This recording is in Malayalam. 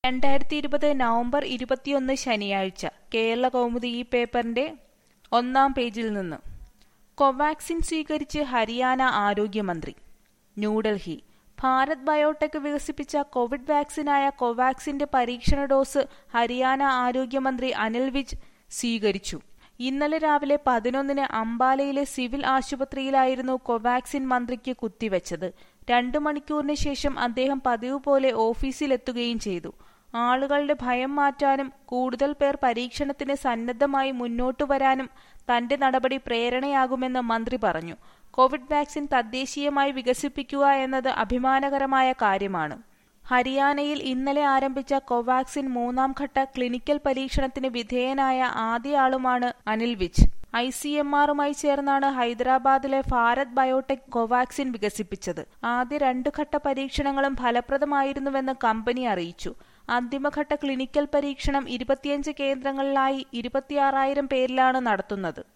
രണ്ടായിരത്തി ഇരുപത് നവംബർ ഇരുപത്തിയൊന്ന് ശനിയാഴ്ച കേരള കൗമുദി ഈ പേപ്പറിന്റെ ഒന്നാം പേജിൽ നിന്ന് കോവാക്സിൻ സ്വീകരിച്ച് ഹരിയാന ആരോഗ്യമന്ത്രി ന്യൂഡൽഹി ഭാരത് ബയോടെക് വികസിപ്പിച്ച കോവിഡ് വാക്സിനായ കോവാക്സിന്റെ പരീക്ഷണ ഡോസ് ഹരിയാന ആരോഗ്യമന്ത്രി അനിൽ വിജ് സ്വീകരിച്ചു ഇന്നലെ രാവിലെ പതിനൊന്നിന് അംബാലയിലെ സിവിൽ ആശുപത്രിയിലായിരുന്നു കോവാക്സിൻ മന്ത്രിക്ക് കുത്തിവെച്ചത് രണ്ടു മണിക്കൂറിന് ശേഷം അദ്ദേഹം പതിവ് പോലെ ഓഫീസിലെത്തുകയും ചെയ്തു ആളുകളുടെ ഭയം മാറ്റാനും കൂടുതൽ പേർ പരീക്ഷണത്തിന് സന്നദ്ധമായി മുന്നോട്ടു വരാനും തന്റെ നടപടി പ്രേരണയാകുമെന്ന് മന്ത്രി പറഞ്ഞു കോവിഡ് വാക്സിൻ തദ്ദേശീയമായി വികസിപ്പിക്കുക എന്നത് അഭിമാനകരമായ കാര്യമാണ് ഹരിയാനയിൽ ഇന്നലെ ആരംഭിച്ച കോവാക്സിൻ മൂന്നാം ഘട്ട ക്ലിനിക്കൽ പരീക്ഷണത്തിന് വിധേയനായ ആദ്യയാളുമാണ് Anil Vij I C M ആറുമായി ചേർന്നാണ് ഹൈദരാബാദിലെ ഭാരത് ബയോടെക് കോവാക്സിൻ വികസിപ്പിച്ചത് ആദ്യ രണ്ട് ഘട്ട പരീക്ഷണങ്ങളും ഫലപ്രദമായിരുന്നുവെന്ന് കമ്പനി അറിയിച്ചു അന്തിമഘട്ട ക്ലിനിക്കൽ പരീക്ഷണം ഇരുപത്തിയഞ്ച് കേന്ദ്രങ്ങളിലായി ഇരുപത്തിയാറായിരം പേരിലാണ് നടത്തുന്നത്